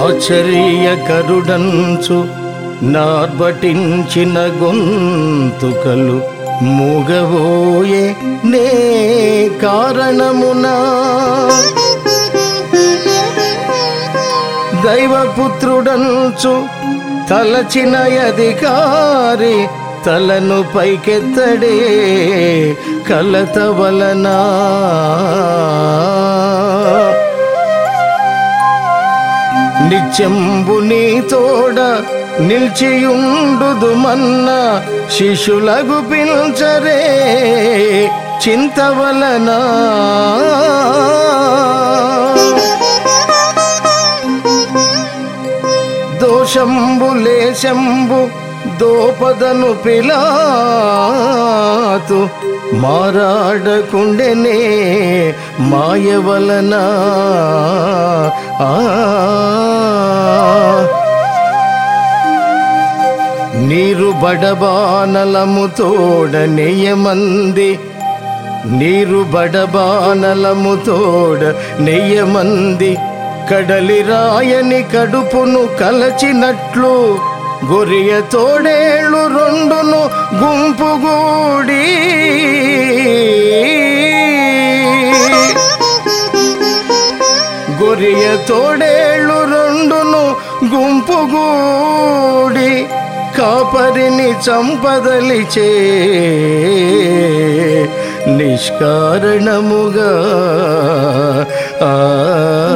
ఆశ్చర్యకరుడంచు నార్బటించిన గొంతుకలు మూగబోయే నే కారణమునా దైవపుత్రుడంచు తలచిన అధికారి తలను పైకెత్తడే కలత వలనా నిత్యంబు నీ తోడ నిల్చియుండుదు మన్న శిశులగు పిల్చరే చింత వలనా దోషంబు లేశంబు దోపదను పిలాతు మారాడకుండెనే మాయ వలన ఆ నీరు బడబానలము తోడ నెయ్యమంది నీరు బడబానలము తోడ నెయ్యమంది కడలి రాయని కడుపును కలచినట్లు గొరియ తోడేళ్ళు రెండును గుంపుగూడి గొరియ తోడేళ్ళు రెండును గుంపుగూడి కాపరిని చంపదలిచే నిష్కారణముగా ఆ